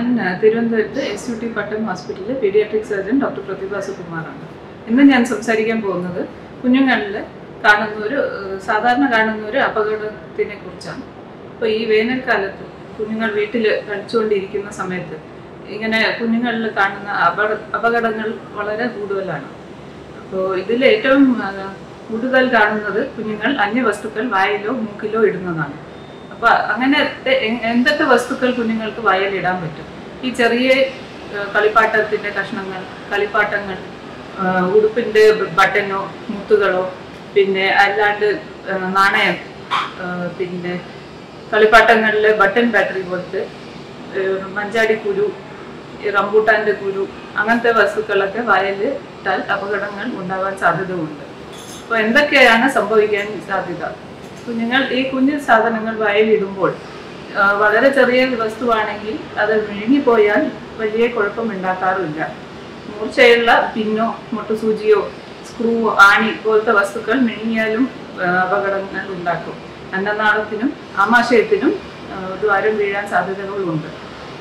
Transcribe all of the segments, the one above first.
ആ, തിരുവനന്തപുരത്ത് S U T Pattom ഹോസ്പിറ്റലിലെ പീഡിയാട്രിക് സർജൻ ഡോക്ടർ പ്രതിഭ സുകുമാറാണ് ഇന്ന് ഞാൻ സംസാരിക്കാൻ പോകുന്നത് കുഞ്ഞുങ്ങളിൽ കാണുന്ന ഒരു ആ, സാധാരണ കാണുന്ന ഒരു അപകടത്തിനെ കുറിച്ചാണ് അപ്പോൾ ഈ വേനൽക്കാലത്ത് കുഞ്ഞുങ്ങൾ വീട്ടിൽ കളിച്ചുകൊണ്ടിരിക്കുന്ന സമയത്ത് ഇങ്ങനെ കുഞ്ഞുങ്ങളിൽ കാണുന്ന അപകട അപകടങ്ങൾ വളരെ കൂടുതലാണ് അപ്പോൾ ഇതിൽ ഏറ്റവും ആ, കൂടുതൽ കാണുന്നത് കുഞ്ഞുങ്ങൾ അന്യവസ്തുക്കൾ വായിലോ മൂക്കിലോ ഇടുന്നതാണ് അപ്പോൾ അങ്ങനത്തെ എ- എന്തൊക്കെ വസ്തുക്കൾ കുഞ്ഞുങ്ങൾക്ക് വായിലിടാൻ പറ്റും ഈ ചെറിയ ആ, കളിപ്പാട്ടത്തിന്റെ കഷ്ണങ്ങൾ കളിപ്പാട്ടങ്ങൾ ആ, ഉടുപ്പിന്റെ ബട്ടനോ മുത്തുകളോ പിന്നെ അല്ലാണ്ട് ആ, നാണയം ആ, പിന്നെ കളിപ്പാട്ടങ്ങളിലെ ബട്ടൺ ബാറ്ററി പോലത്തെ ആ, മഞ്ചാടി കുരു ഈ റംബൂട്ടാന്റെ കുരു അങ്ങനത്തെ വസ്തുക്കളൊക്കെ വായിൽ ഇട്ടാൽ അപകടങ്ങൾ ഉണ്ടാവാൻ സാധ്യതയുണ്ട് അപ്പോൾ എന്തൊക്കെയാണ് സംഭവിക്കാൻ സാധ്യത കുഞ്ഞുങ്ങൾ ഈ കുഞ്ഞു സാധനങ്ങൾ വായിലിടുമ്പോൾ ആ, വളരെ ചെറിയ വസ്തുവാണെങ്കിൽ അത് വിഴുങ്ങിപ്പോയാൽ വലിയ കുഴപ്പമുണ്ടാക്കാറില്ല മൂർച്ചയുള്ള പിന്നോ മുട്ടുസൂചിയോ സ്ക്രൂ ആണി പോലത്തെ വസ്തുക്കൾ മിഴുങ്ങിയാലും ആ, അപകടങ്ങൾ ഉണ്ടാക്കും അന്നനാളത്തിനും ആമാശയത്തിനും ആ, ദ്വാരം വീഴാൻ സാധ്യതകളുണ്ട്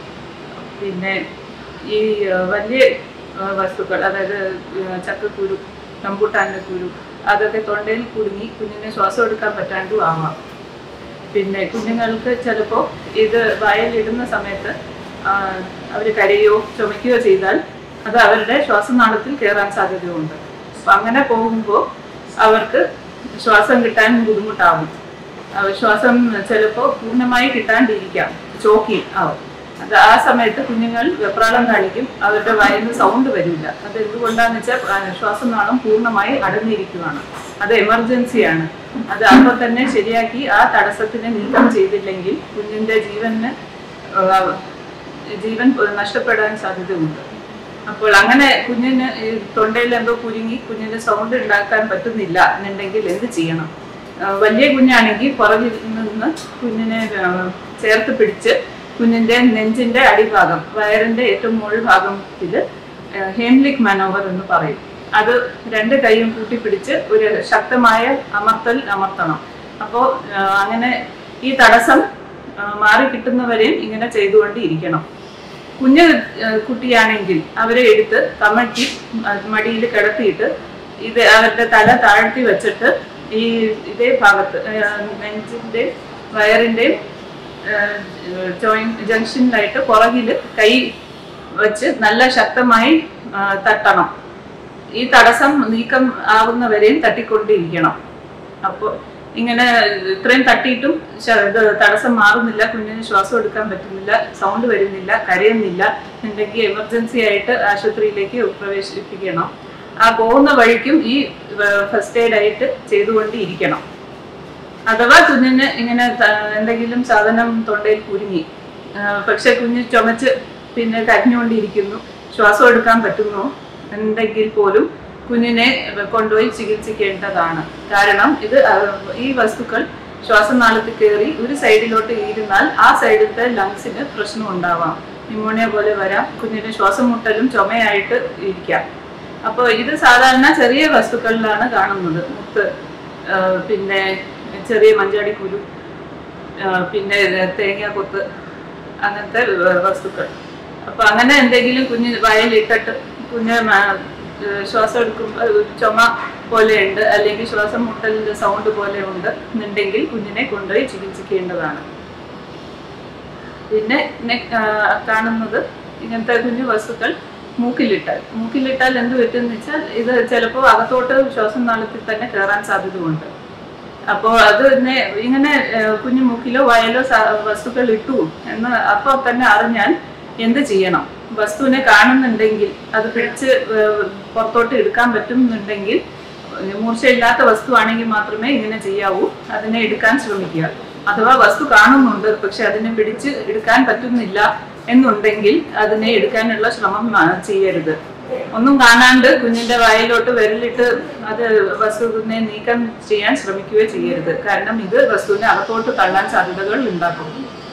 പിന്നെ ഈ ആ, വലിയ ആ, വസ്തുക്കൾ അതായത് ആ, ചക്കക്കുരു റംബൂട്ടാൻ്റെ കുരു അതൊക്കെ തൊണ്ടയിൽ കുടുങ്ങി കുഞ്ഞിന് ശ്വാസം എടുക്കാൻ പറ്റാണ്ടും ആവാം പിന്നെ കുഞ്ഞുങ്ങൾക്ക് ചിലപ്പോൾ ഇത് വായലിടുന്ന സമയത്ത് അവർ കരയോ ചുമയ്ക്കുകയോ ചെയ്താൽ അത് അവരുടെ ശ്വാസനാളത്തിൽ കയറാൻ സാധ്യതയുണ്ട് അപ്പം അങ്ങനെ പോകുമ്പോൾ അവർക്ക് ശ്വാസം കിട്ടാൻ ബുദ്ധിമുട്ടാവും ആ, ശ്വാസം ചിലപ്പോൾ പൂർണ്ണമായി കിട്ടാണ്ടിരിക്കാം ചോക്കി ആവും അത് ആ സമയത്ത് കുഞ്ഞുങ്ങൾ വെപ്രാളം കാണിക്കും അവരുടെ വായിന്ന് സൗണ്ട് വരില്ല അത് എന്തുകൊണ്ടാന്ന് വെച്ചാൽ ആ, ശ്വാസനാളം പൂർണ്ണമായി അടഞ്ഞിരിക്കുകയാണ് അത് എമർജൻസിയാണ് അത് അപ്പോൾ തന്നെ ശരിയാക്കി ആ തടസ്സത്തിനെ നീക്കം ചെയ്തില്ലെങ്കിൽ കുഞ്ഞിന്റെ ജീവന് ആ, ജീവൻ നഷ്ടപ്പെടാൻ സാധ്യതയുണ്ട് അപ്പോൾ അങ്ങനെ കുഞ്ഞിന് ഈ തൊണ്ടയിൽ എന്തോ കുരുങ്ങി കുഞ്ഞിന് സൗണ്ട് ഉണ്ടാക്കാൻ പറ്റുന്നില്ല എന്നുണ്ടെങ്കിൽ എന്ത് ചെയ്യണം ആ, വലിയ കുഞ്ഞാണെങ്കിൽ പുറകിൽ നിന്ന് കുഞ്ഞിനെ ആ, ചേർത്ത് പിടിച്ച് കുഞ്ഞിന്റെ നെഞ്ചിന്റെ അടിഭാഗം വയറിന്റെ ഏറ്റവും മുകൾ ഭാഗത്തിൽ ഹേംലിക് മനോവർ എന്ന് പറയും അത് രണ്ട് കൈയും കൂട്ടിപ്പിടിച്ച് ഒരു ശക്തമായ അമർത്തൽ അമർത്തണം അപ്പോൾ അങ്ങനെ ഈ തടസ്സം ആ, മാറി കിട്ടുന്നവരെയും ഇങ്ങനെ ചെയ്തുകൊണ്ടിരിക്കണം കുഞ്ഞ് ആ, കുട്ടിയാണെങ്കിൽ അവരെ എടുത്ത് കമഴ്ത്തി മടിയിൽ കിടത്തിയിട്ട് ഇത് അവരുടെ തല താഴ്ത്തി വെച്ചിട്ട് ഈ ഇതേ ഭാഗത്ത് ആ, നെഞ്ചിന്റെ വയറിന്റെയും ജോയിന്റ് ജംഗ്ഷനിലായിട്ട് പുറകിൽ കൈ വെച്ച് നല്ല ശക്തമായി ആ, തട്ടണം ഈ തടസ്സം നീക്കം ആവുന്നവരെയും തട്ടിക്കൊണ്ടിരിക്കണം അപ്പോൾ ഇങ്ങനെ ഇത്രയും തട്ടിയിട്ടും ശ- ഇത് തടസ്സം മാറുന്നില്ല കുഞ്ഞിന് ശ്വാസം എടുക്കാൻ പറ്റുന്നില്ല സൗണ്ട് വരുന്നില്ല കരയുന്നില്ല ഉണ്ടെങ്കിൽ എമർജൻസി ആയിട്ട് ആശുപത്രിയിലേക്ക് പ്രവേശിപ്പിക്കണം ആ പോകുന്ന വഴിക്കും ഈ ഫസ്റ്റ് എയ്ഡ് ആയിട്ട് ചെയ്തുകൊണ്ടിരിക്കണം അഥവാ കുഞ്ഞിന് ഇങ്ങനെ ത- എന്തെങ്കിലും സാധനം തൊണ്ടയിൽ കുരുങ്ങി ആ, പക്ഷെ കുഞ്ഞ് ചുമച്ച് പിന്നെ കരഞ്ഞുകൊണ്ടിരിക്കുന്നു ശ്വാസം എടുക്കാൻ പറ്റുന്നു എന്നെങ്കിൽ പോലും കുഞ്ഞിനെ കൊണ്ടുപോയി ചികിത്സിക്കേണ്ടതാണ് കാരണം ഇത് ആ, ഈ വസ്തുക്കൾ ശ്വാസനാളത്തിൽ കയറി ഒരു സൈഡിലോട്ട് ഇരുന്നാൽ ആ സൈഡിലത്തെ ലങ്സിന് പ്രശ്നം ഉണ്ടാവാം ന്യൂമോണിയ പോലെ വരാം കുഞ്ഞിന് ശ്വാസം മുട്ടലും ചുമയായിട്ട് ഇരിക്കാം അപ്പോൾ ഇത് സാധാരണ ചെറിയ വസ്തുക്കളിലാണ് കാണുന്നത് മുത്ത് ആ, പിന്നെ ചെറിയ മഞ്ചാടി കുരു ആ, പിന്നെ തേങ്ങാക്കൊത്ത് അങ്ങനത്തെ വ- വസ്തുക്കൾ അപ്പൊ അങ്ങനെ എന്തെങ്കിലും കുഞ്ഞ് വയലിട്ടിട്ട് കുഞ്ഞ് മ- ഏഹ് ശ്വാസം എടുക്കുമ്പോൾ ചുമ പോലെയുണ്ട് അല്ലെങ്കിൽ ശ്വാസം മുട്ടലിന്റെ സൗണ്ട് പോലെ ഉണ്ട് എന്നുണ്ടെങ്കിൽ കുഞ്ഞിനെ കൊണ്ടുപോയി ചികിത്സിക്കേണ്ടതാണ് പിന്നെ നെ- ആ, കാണുന്നത് ഇങ്ങനത്തെ കുഞ്ഞു വസ്തുക്കൾ മൂക്കിലിട്ടാൽ മൂക്കിലിട്ടാൽ എന്ത് പറ്റുമെന്ന് വെച്ചാൽ ഇത് ചിലപ്പോൾ അകത്തോട്ട് ശ്വാസം നാളത്തിൽ തന്നെ കയറാൻ സാധ്യതയുണ്ട് അപ്പോൾ അത് തന്നെ ഇങ്ങനെ ഏഹ്, കുഞ്ഞു മൂക്കിലോ വയലോ സ- വസ്തുക്കൾ ഇട്ടു എന്ന് അപ്പോൾ തന്നെ അറിഞ്ഞാൽ എന്ത് ചെയ്യണം വസ്തുവിനെ കാണുന്നുണ്ടെങ്കിൽ അത് പിടിച്ച് ഏഹ്, പുറത്തോട്ട് എടുക്കാൻ പറ്റുന്നുണ്ടെങ്കിൽ ഏഹ്, മൂർച്ചയില്ലാത്ത വസ്തുവാണെങ്കിൽ മാത്രമേ ഇങ്ങനെ ചെയ്യാവൂ അതിനെ എടുക്കാൻ ശ്രമിക്കുക അഥവാ വസ്തു കാണുന്നുണ്ട് പക്ഷെ അതിനെ പിടിച്ച് എടുക്കാൻ പറ്റുന്നില്ല എന്നുണ്ടെങ്കിൽ അതിനെ എടുക്കാനുള്ള ശ്രമം ആ, ചെയ്യരുത് ഒന്നും കാണാണ്ട് കുഞ്ഞിന്റെ വായിലോട്ട് വിരലിട്ട് അത് വസ്തുവിനെ നീക്കം ചെയ്യാൻ ശ്രമിക്കുകയോ ചെയ്യരുത് കാരണം ഇത് വസ്തുവിനെ അകത്തോട്ട് തള്ളാൻ സാധ്യതകൾ ഉണ്ടാക്കും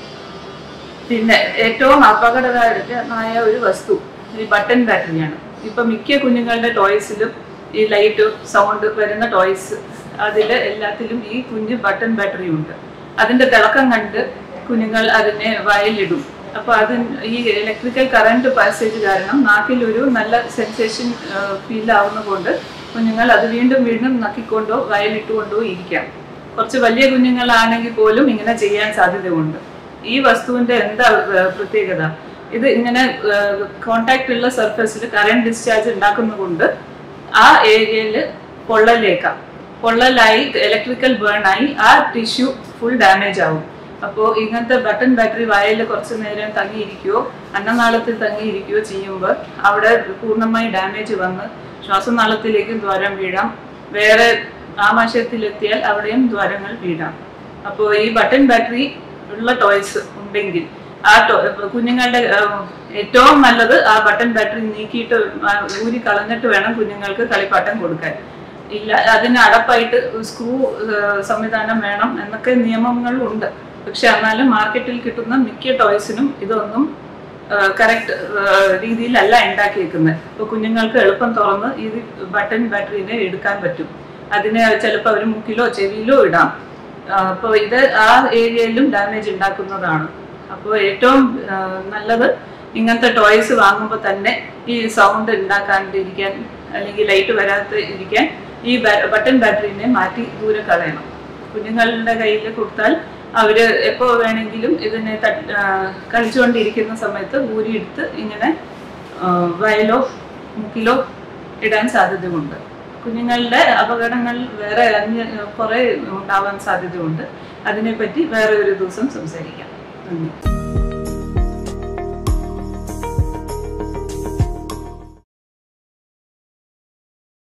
പിന്നെ ഏറ്റവും അപകടകരമായ ഒരു വസ്തു ഈ ബട്ടൺ ബാറ്ററിയാണ് ഇപ്പൊ മിക്ക കുഞ്ഞുങ്ങളുടെ ടോയ്സിലും ഈ ലൈറ്റ് സൗണ്ട് വരുന്ന ടോയ്സ് അതിൽ എല്ലാത്തിലും ഈ കുഞ്ഞ് ബട്ടൺ ബാറ്ററി ഉണ്ട് അതിന്റെ തിളക്കം കണ്ട് കുഞ്ഞുങ്ങൾ അതിനെ വയലിടും അപ്പോൾ അത് ഈ ഇലക്ട്രിക്കൽ കറണ്ട് പാസേജ് കാരണം നാക്കിൽ ഒരു നല്ല സെൻസേഷൻ ഫീൽ ആവുന്നതുകൊണ്ട് കുഞ്ഞുങ്ങൾ അത് വീണ്ടും വീണ്ടും നക്കിക്കൊണ്ടോ വയലിട്ടുകൊണ്ടോ ഇരിക്കാം കുറച്ച് വലിയ കുഞ്ഞുങ്ങളാണെങ്കിൽ പോലും ഇങ്ങനെ ചെയ്യാൻ സാധ്യതയുണ്ട് ഈ വസ്തുവിന്റെ എന്താ ഏർ, പ്രത്യേകത ഇത് ഇങ്ങനെ കോണ്ടാക്ട് ഉള്ള സർഫസിൽ കറണ്ട് ഡിസ്ചാർജ് ഉണ്ടാക്കുന്നതുകൊണ്ട് ആ ഏരിയയിൽ പൊള്ളലേക്കാം പൊള്ളലായി ഇലക്ട്രിക്കൽ ബേൺ ആയി ആ ടിഷ്യൂ ഫുൾ ഡാമേജ് ആവും അപ്പോൾ ഇങ്ങനത്തെ ബട്ടൺ ബാറ്ററി വായയിൽ കുറച്ച് നേരം തങ്ങിയിരിക്കുകയോ അന്നനാളത്തിൽ തങ്ങിയിരിക്കുകയോ ചെയ്യുമ്പോൾ അവിടെ പൂർണ്ണമായി ഡാമേജ് വന്ന് ശ്വാസനാളത്തിലേക്കും ദ്വാരം വീഴാം വേറെ ആമാശയത്തിലെത്തിയാൽ അവിടെയും ദ്വാരങ്ങൾ വീഴാം അപ്പോൾ ഈ ബട്ടൺ ബാറ്ററി ഉള്ള ടോയ്സ് ഉണ്ടെങ്കിൽ ആ ടോ കുഞ്ഞുങ്ങളുടെ ആ, ഏറ്റവും നല്ലത് ആ ബട്ടൺ ബാറ്ററി നീക്കിയിട്ട് ആ, ഊരി കളഞ്ഞിട്ട് വേണം കുഞ്ഞുങ്ങൾക്ക് കളിപ്പാട്ടം കൊടുക്കാൻ ഇല്ല അതിന് അടപ്പായിട്ട് സ്ക്രൂ സംവിധാനം വേണം എന്നൊക്കെ നിയമങ്ങളുണ്ട് പക്ഷെ എന്നാലും മാർക്കറ്റിൽ കിട്ടുന്ന മിക്ക ടോയ്സിനും ഇതൊന്നും കറക്റ്റ് രീതിയിലല്ല ഉണ്ടാക്കിയേക്കുന്നത് ഇപ്പോൾ കുഞ്ഞുങ്ങൾക്ക് എളുപ്പം തുറന്ന് ഈ ബട്ടൺ ബാറ്ററിനെ എടുക്കാൻ പറ്റും അതിനെ ചിലപ്പോൾ അവർ മുക്കിലോ ചെവിയിലോ ഇടാം അപ്പോൾ ഇത് ആ ഏരിയയിലും ഡാമേജ് ഉണ്ടാക്കുന്നതാണ് അപ്പോൾ ഏറ്റവും ആ, നല്ലത് ഇങ്ങനത്തെ ടോയ്സ് വാങ്ങുമ്പോൾ തന്നെ ഈ സൗണ്ട് ഉണ്ടാക്കാണ്ടിരിക്കാൻ അല്ലെങ്കിൽ ലൈറ്റ് വരാതെ ഇരിക്കാൻ ഈ ബട്ടൺ ബാറ്ററിനെ മാറ്റി ദൂരെ കളയണം കുഞ്ഞുങ്ങളുടെ കയ്യിൽ കൊടുത്താൽ അവർ എപ്പോൾ വേണമെങ്കിലും ഇതിനെ തട്ട് ആ, കളിച്ചുകൊണ്ടിരിക്കുന്ന സമയത്ത് ഊരിയെടുത്ത് ഇങ്ങനെ ആ, വയലോ മുക്കിലോ ഇടാൻ സാധ്യതയുണ്ട് കുഞ്ഞുങ്ങളുടെ അപകടങ്ങൾ വേറെ അന്യ കുറേ ഉണ്ടാവാൻ സാധ്യതയുണ്ട് അതിനെപ്പറ്റി വേറെ ഒരു ദിവസം സംസാരിക്കാം നന്ദി